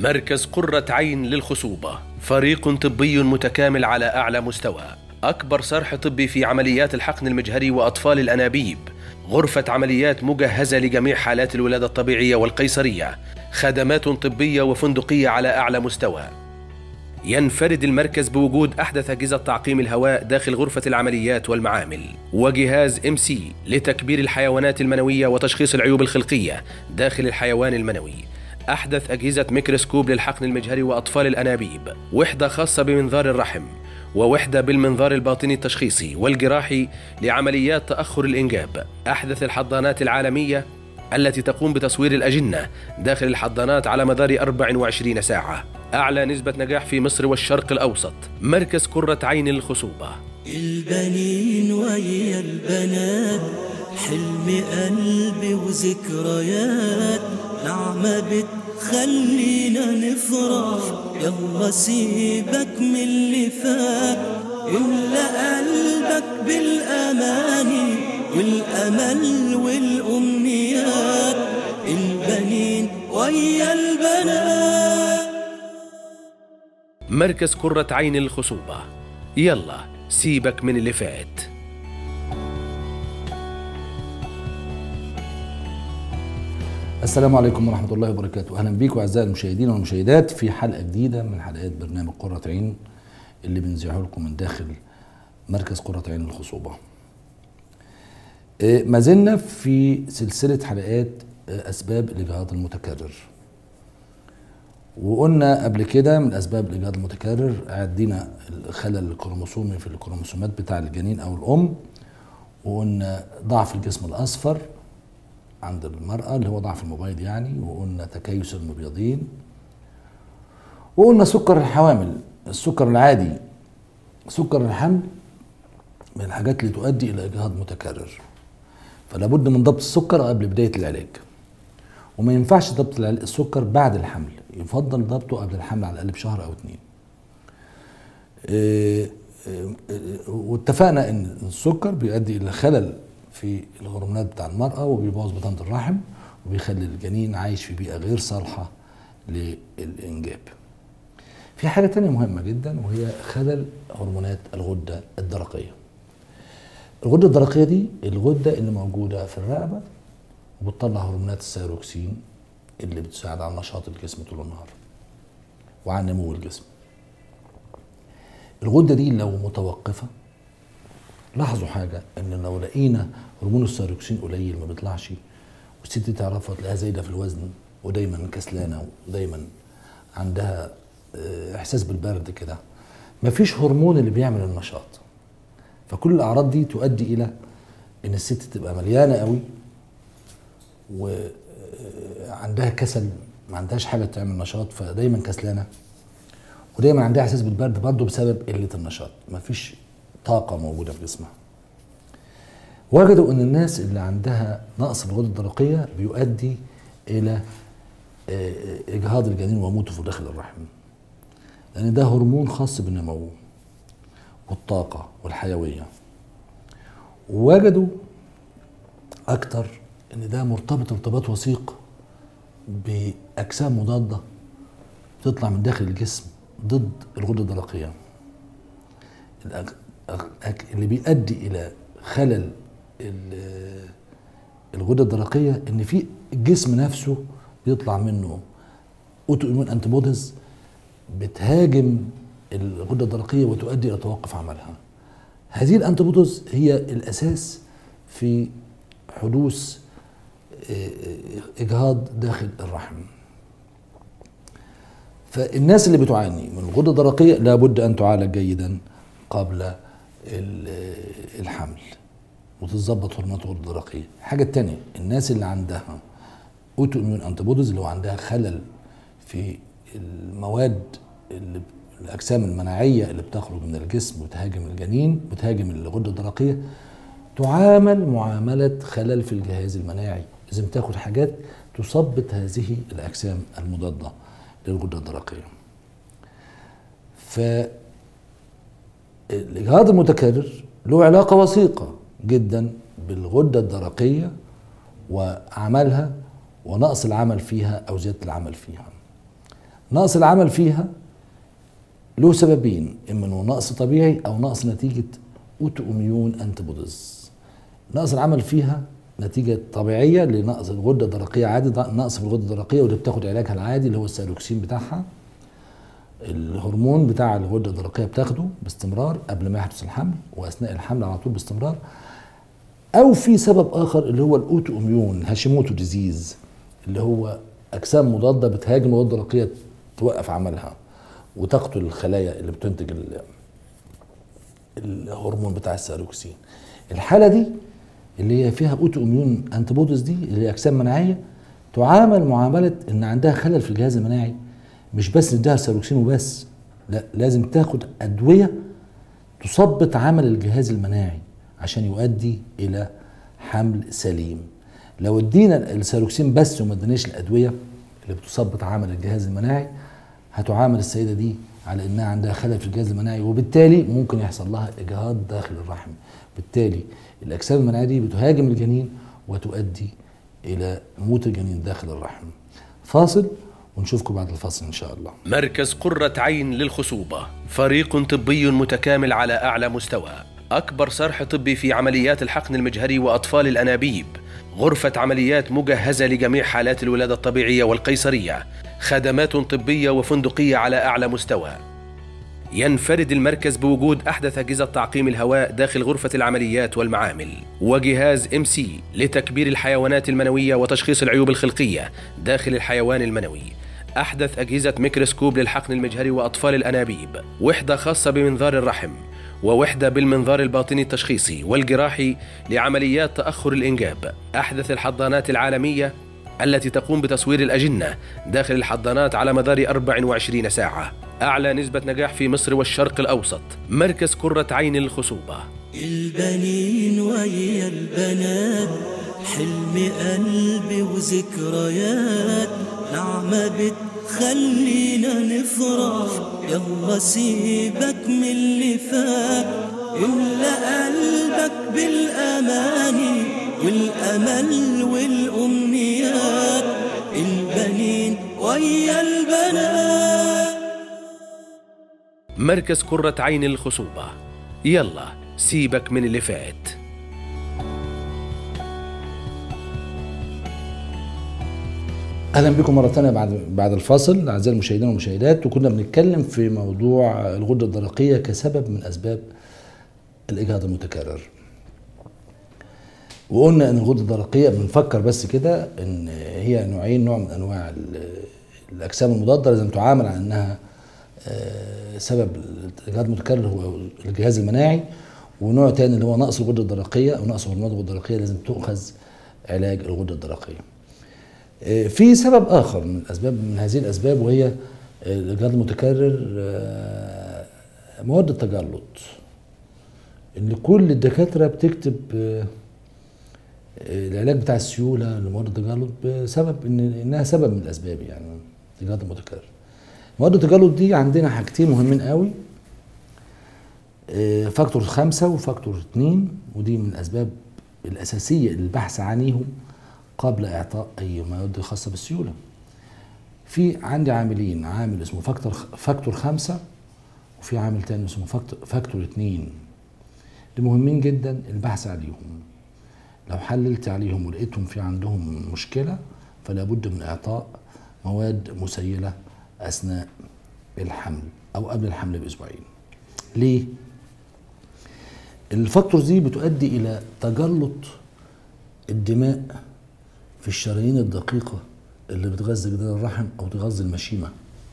مركز قرة عين للخصوبة فريق طبي متكامل على أعلى مستوى أكبر صرح طبي في عمليات الحقن المجهري وأطفال الأنابيب غرفة عمليات مجهزة لجميع حالات الولادة الطبيعية والقيصرية خدمات طبية وفندقية على أعلى مستوى ينفرد المركز بوجود أحدث أجهزة تعقيم الهواء داخل غرفة العمليات والمعامل وجهاز ام سي لتكبير الحيوانات المنوية وتشخيص العيوب الخلقية داخل الحيوان المنوي أحدث أجهزة ميكروسكوب للحقن المجهري وأطفال الأنابيب وحدة خاصة بمنظار الرحم ووحدة بالمنظار الباطني التشخيصي والجراحي لعمليات تأخر الإنجاب أحدث الحضانات العالمية التي تقوم بتصوير الأجنة داخل الحضانات على مدار 24 ساعة أعلى نسبة نجاح في مصر والشرق الأوسط مركز كرة عين الخصوبة البنين ويا البنات حلم قلبي وذكريات نعمة بتخلينا نفرح يلا سيبك من اللي فات املأ قلبك بالأماني والأمل والأمنيات البنين ويا البنات مركز كرة عين الخصوبة يلا سيبك من اللي فات السلام عليكم ورحمة الله وبركاته أهلا بيكم أعزائي المشاهدين والمشاهدات في حلقة جديدة من حلقات برنامج قرة عين اللي بنذيعه لكم من داخل مركز قرة عين الخصوبة آه، ما زلنا في سلسلة حلقات آه، أسباب الإجهاض المتكرر وقلنا قبل كده من أسباب الإجهاض المتكرر عدينا الخلل الكروموسومي في الكروموسومات بتاع الجنين أو الأم وقلنا ضعف الجسم الأصفر عند المرأة اللي هو ضعف المبيض يعني وقلنا تكيس المبيضين وقلنا سكر الحوامل السكر العادي سكر الحمل من الحاجات اللي تؤدي إلى إجهاض متكرر فلا بد من ضبط السكر قبل بداية العلاج وما ينفعش ضبط العل- السكر بعد الحمل يفضل ضبطه قبل الحمل على الأقل بشهر أو اتنين إيه، إيه، إيه، واتفقنا ان السكر بيؤدي الى خلل في الهرمونات بتاع المراه وبيبوظ بطانه الرحم وبيخلي الجنين عايش في بيئه غير صالحه للانجاب. في حاجه تانية مهمه جدا وهي خلل هرمونات الغده الدرقيه. الغده الدرقيه دي الغده اللي موجوده في الرقبه وبتطلع هرمونات الثيروكسين اللي بتساعد على نشاط الجسم طول النهار وعلى نمو الجسم. الغده دي لو متوقفه لاحظوا حاجه ان لو لقينا هرمون الثيروكسين قليل ما بيطلعش والست دي تعرفها تلاقيها زايده في الوزن ودايما كسلانه ودايما عندها آه، احساس بالبرد كده مفيش هرمون اللي بيعمل النشاط فكل الاعراض دي تؤدي الى ان الست تبقى مليانه قوي وعندها كسل ما عندهاش حاجه تعمل نشاط فدايما كسلانه ودايما عندها احساس بالبرد برضه بسبب قله النشاط مفيش طاقه موجوده في جسمها وجدوا ان الناس اللي عندها نقص في الغده الدرقيه بيؤدي الى آه، اجهاض الجنين وموته في داخل الرحم لان ده هرمون خاص بالنمو والطاقه والحيويه ووجدوا اكتر ان ده مرتبط ارتباط وثيق باجسام مضاده بتطلع من داخل الجسم ضد الغده الدرقيه الأك- أك- اللي بيؤدي الى خلل ال- الغده الدرقيه ان في الجسم نفسه بيطلع منه اوتو ايمون انتيبوديز بتهاجم الغده الدرقيه وتؤدي الى توقف عملها هذه الانتيبوديز هي الاساس في حدوث آه، آه، اجهاض داخل الرحم فالناس اللي بتعاني من الغده الدرقيه لابد ان تعالج جيدا قبل ال- الحمل وتتظبط هرمونات الغده الدرقيه الحاجه الثانيه الناس اللي عندها اوتو اميون انتيبوديز اللي هو عندها خلل في المواد اللي الاجسام المناعيه اللي بتخرج من الجسم وتهاجم الجنين وتهاجم الغده الدرقيه تعامل معامله خلل في الجهاز المناعي لازم تاخد حاجات تثبط هذه الاجسام المضاده للغده الدرقيه ف الاجهاض المتكرر له علاقه وثيقه جدا بالغده الدرقيه وعملها ونقص العمل فيها او زياده العمل فيها نقص العمل فيها له سببين اما انه نقص طبيعي او نقص نتيجه اوتو اميون انتبوديز نقص العمل فيها نتيجة طبيعية لنقص الغدة الدرقية عادي نقص في الغدة الدرقية واللي بتاخد علاجها العادي اللي هو السيروكسين بتاعها الهرمون بتاع الغدة الدرقية بتاخده باستمرار قبل ما يحدث الحمل وأثناء الحمل على طول باستمرار أو في سبب آخر اللي هو الأوتو إميون هاشيموتو ديزيز اللي هو أجسام مضادة بتهاجم الغدة الدرقية توقف عملها وتقتل الخلايا اللي بتنتج ال- الهرمون بتاع السيروكسين الحالة دي اللي هي فيها اوتو اميون انتبوديز دي اللي هي اجسام مناعيه تعامل معامله ان عندها خلل في الجهاز المناعي مش بس نديها سيروكسين وبس لا لازم تاخد ادويه تثبط عمل الجهاز المناعي عشان يؤدي الى حمل سليم لو ادينا السيروكسين بس وما اديناش الادويه اللي بتثبط عمل الجهاز المناعي هتعامل السيده دي على انها عندها خلل في الجهاز المناعي وبالتالي ممكن يحصل لها اجهاض داخل الرحم بالتالي الاجسام المناعيه دي بتهاجم الجنين وتؤدي الى موت الجنين داخل الرحم فاصل ونشوفكم بعد الفاصل ان شاء الله مركز قرة عين للخصوبة فريق طبي متكامل على أعلى مستوى أكبر صرح طبي في عمليات الحقن المجهري وأطفال الأنابيب غرفة عمليات مجهزة لجميع حالات الولادة الطبيعية والقيصرية خدمات طبية وفندقية على أعلى مستوى ينفرد المركز بوجود أحدث أجهزة تعقيم الهواء داخل غرفة العمليات والمعامل وجهاز ام سي لتكبير الحيوانات المنوية وتشخيص العيوب الخلقية داخل الحيوان المنوي أحدث أجهزة ميكروسكوب للحقن المجهري وأطفال الأنابيب وحدة خاصة بمنظار الرحم ووحدة بالمنظار الباطني التشخيصي والجراحي لعمليات تأخر الإنجاب أحدث الحضانات العالمية التي تقوم بتصوير الأجنة داخل الحضانات على مدار 24 ساعة أعلى نسبة نجاح في مصر والشرق الأوسط مركز قرة عين الخصوبة البنين ويا البنات حلم قلبي وذكريات نعمة بتخلينا نفرح يلا سيبك من اللي فات املأ قلبك بالأماني والأمل والأمنيات البنين ويا البنات مركز قرة عين الخصوبة يلا سيبك من اللي فات اهلا بكم مره ثانيه بعد بعد الفاصل اعزائي المشاهدين والمشاهدات وكنا بنتكلم في موضوع الغده الدرقيه كسبب من اسباب الاجهاض المتكرر وقلنا ان الغده الدرقيه بنفكر بس كده ان هي نوعين نوع من انواع ال- الاجسام المضاده لازم تعامل على انها آه، سبب الاجهاض المتكرر هو الجهاز المناعي ونوع تاني اللي هو نقص الغده الدرقيه او نقص هرمونات الغده الدرقيه لازم تؤخذ علاج الغده الدرقيه. آه، في سبب اخر من الاسباب من هذه الاسباب وهي آه، الاجهاض المتكرر آه، مواد التجلط ان كل الدكاتره بتكتب آه، آه، العلاج بتاع السيوله لمواد التجلط بسبب ان انها سبب من الاسباب يعني الاجهاض المتكرر مواد التجلط دي عندنا حاجتين مهمين قوي آه، فاكتور خمسة وفاكتور اتنين ودي من الأسباب الأساسية للبحث عنهم قبل إعطاء أي مواد خاصة بالسيولة في عندي عاملين عامل اسمه فاكتور فاكتور خمسة وفي عامل تاني اسمه فاكتور, فاكتور اتنين دي مهمين جدا البحث عليهم لو حللت عليهم ولقيتهم في عندهم مشكلة فلا بد من إعطاء مواد مسيلة أثناء الحمل أو قبل الحمل بأسبوعين ليه؟ الفاكتورز دي بتؤدي إلى تجلط الدماء في الشرايين الدقيقة اللي بتغذي جدار الرحم أو تغذي المشيمة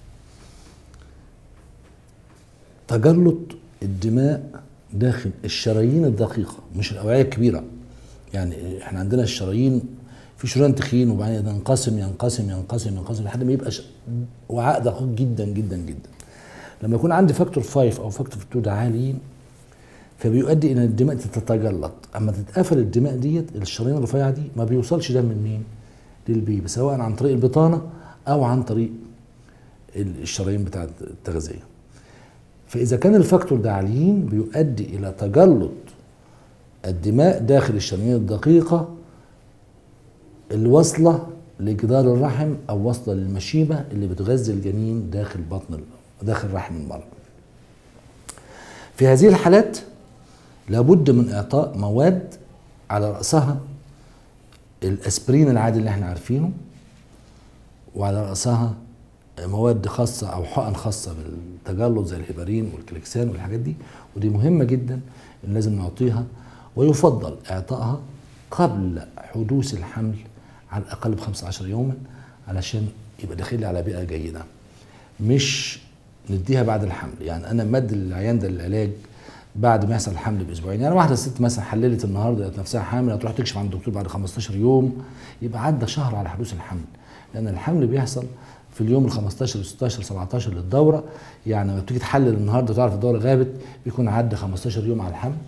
تجلط الدماء داخل الشرايين الدقيقة مش الأوعية الكبيرة يعني احنا عندنا الشرايين في شريان تخين وبعدين ينقسم ينقسم ينقسم ينقسم لحد ما يبقى ش- وعاء دقيق جدا جدا جدا لما يكون عندي فاكتور 5 او فاكتور 2 ده عاليين فبيؤدي الى ان الدماء تتجلط اما تتقفل الدماء ديت الشرايين الرفيعه دي ما بيوصلش دم منين للبيبي سواء عن طريق البطانه او عن طريق الشرايين بتاعه التغذيه فاذا كان الفاكتور ده عاليين بيؤدي الى تجلط الدماء داخل الشرايين الدقيقه الواصله لجدار الرحم او واصله للمشيمه اللي بتغذي الجنين داخل بطن ال- داخل رحم المرأة. في هذه الحالات لابد من اعطاء مواد على راسها الاسبرين العادي اللي احنا عارفينه وعلى راسها مواد خاصه او حقن خاصه بالتجلط زي الهيبارين والكليكسان والحاجات دي ودي مهمه جدا ان لازم نعطيها ويفضل اعطائها قبل حدوث الحمل على الاقل ب 15 يوما علشان يبقى داخل على بيئه جيده مش نديها بعد الحمل يعني انا مد العيان ده العلاج بعد ما يحصل الحمل باسبوعين يعني واحده ست مثلا حللت النهارده لقت نفسها حامل هتروح تكشف عند الدكتور بعد 15 يوم يبقى عدى شهر على حدوث الحمل لان الحمل بيحصل في اليوم ال 15 16 17 للدوره يعني لما بتيجي تحلل النهارده تعرف الدوره غابت بيكون عدى 15 يوم على الحمل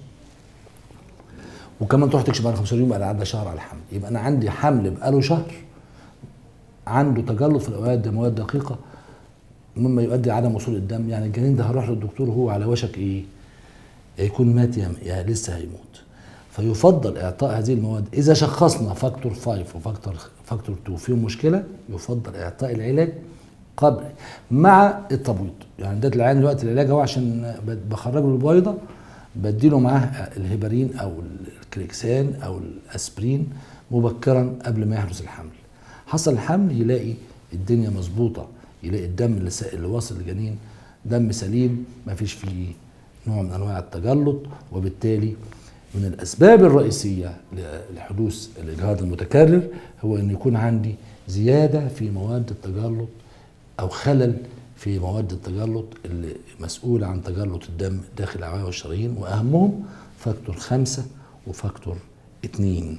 وكمان تروح تكشف بعد 15 يوم بقى عدى شهر على الحمل يبقى انا عندي حمل بقاله شهر عنده تجلط في الاوعيه الدمويه الدقيقه مما يؤدي عدم وصول الدم يعني الجنين ده هروح للدكتور وهو على وشك ايه يا يكون مات يا يا لسه هيموت فيفضل اعطاء هذه المواد اذا شخصنا فاكتور 5 وفاكتور فاكتور 2 فيهم مشكله يفضل اعطاء العلاج قبل مع التبويض يعني ده العيان دلوقتي العلاج هو عشان ب- بخرجه البويضه بديله معاه الهيبارين او الكريكسان او الاسبرين مبكرا قبل ما يحدث الحمل حصل الحمل يلاقي الدنيا مظبوطه يلاقي الدم اللي, سا- اللي واصل للجنين دم سليم ما فيش فيه نوع من انواع التجلط وبالتالي من الاسباب الرئيسيه ل- لحدوث الاجهاض المتكرر هو ان يكون عندي زياده في مواد التجلط او خلل في مواد التجلط اللي مسؤولة عن تجلط الدم داخل الأوعية والشرايين وأهمهم فاكتور خمسة وفاكتور اتنين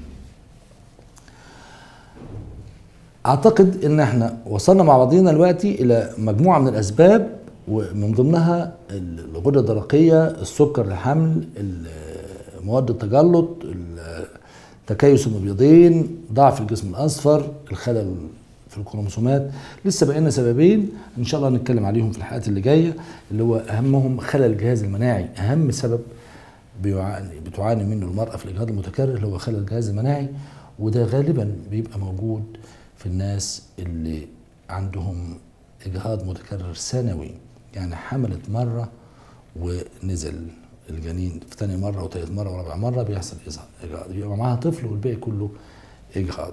أعتقد إن إحنا وصلنا مع بعضينا دلوقتي إلى مجموعة من الأسباب ومن ضمنها الغدة الدرقية السكر الحمل مواد التجلط تكيس المبيضين ضعف الجسم الأصفر الخلل في الكروموسومات لسه بقينا سببين ان شاء الله هنتكلم عليهم في الحلقات اللي جايه اللي هو اهمهم خلل الجهاز المناعي اهم سبب بيعاني بتعاني منه المراه في الاجهاض المتكرر اللي هو خلل الجهاز المناعي وده غالبا بيبقى موجود في الناس اللي عندهم اجهاض متكرر سنوي يعني حملت مره ونزل الجنين في تاني مره وتالت مره ورابع مره بيحصل اجهاض يبقى معاها طفل والباقي كله اجهاض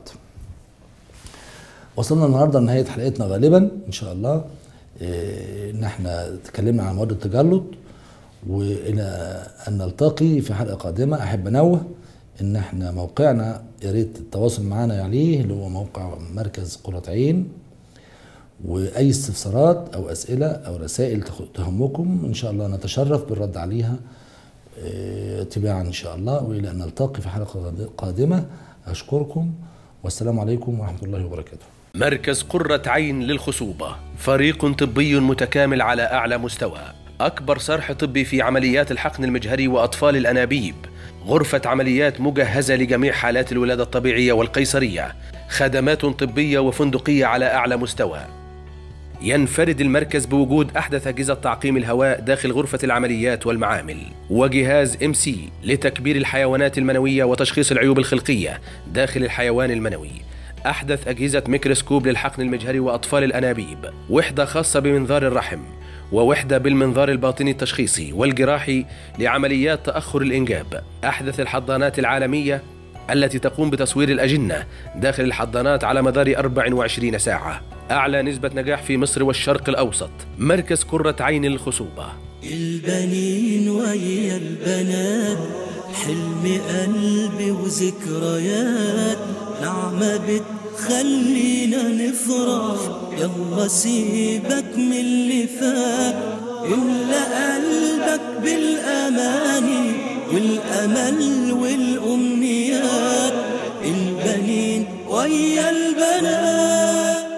وصلنا النهارده لنهايه حلقتنا غالبا ان شاء الله إيه ان احنا اتكلمنا عن مواد التجلط والى ان نلتقي في حلقه قادمه احب انوه ان احنا موقعنا يا ريت التواصل معنا عليه اللي هو موقع مركز قرة عين واي استفسارات او اسئله او رسائل تهمكم ان شاء الله نتشرف بالرد عليها إيه تباعا ان شاء الله والى ان نلتقي في حلقه قادمه اشكركم والسلام عليكم ورحمه الله وبركاته مركز قرة عين للخصوبة فريق طبي متكامل على أعلى مستوى أكبر صرح طبي في عمليات الحقن المجهري وأطفال الأنابيب غرفة عمليات مجهزة لجميع حالات الولادة الطبيعية والقيصرية خدمات طبية وفندقية على أعلى مستوى ينفرد المركز بوجود أحدث أجهزة تعقيم الهواء داخل غرفة العمليات والمعامل وجهاز ام سي لتكبير الحيوانات المنوية وتشخيص العيوب الخلقية داخل الحيوان المنوي أحدث أجهزة ميكروسكوب للحقن المجهري وأطفال الأنابيب وحدة خاصة بمنظار الرحم ووحدة بالمنظار الباطني التشخيصي والجراحي لعمليات تأخر الإنجاب أحدث الحضانات العالمية التي تقوم بتصوير الأجنة داخل الحضانات على مدار 24 ساعة أعلى نسبة نجاح في مصر والشرق الأوسط مركز كرة عين للخصوبة البنين ويا البنات حلم قلبي وذكريات نعمة بتخلينا نفرح يلا سيبك من اللي فات املأ قلبك بالأماني والأمل والأمنيات البنين ويا البنات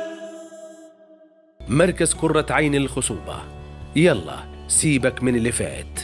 مركز كرة عين للخصوبة يلا سيبك من اللي فات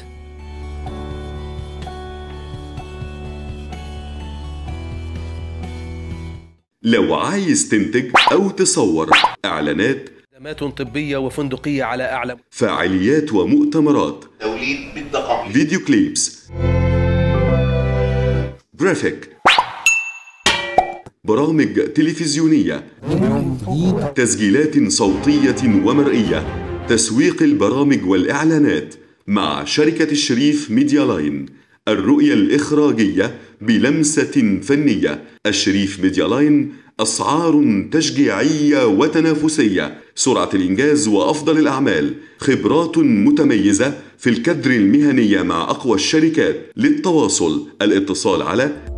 لو عايز تنتج أو تصور إعلانات خدمات طبية وفندقية على أعلى فعاليات ومؤتمرات توليد بالدقائق فيديو كليبس جرافيك برامج تلفزيونية تسجيلات صوتية ومرئية تسويق البرامج والإعلانات مع شركة الشريف ميديا لاين الرؤية الإخراجية بلمسة فنية الشريف ميديا لاين أسعار تشجيعية وتنافسية سرعة الإنجاز وأفضل الأعمال خبرات متميزة في الكدر المهني مع أقوى الشركات للتواصل الاتصال على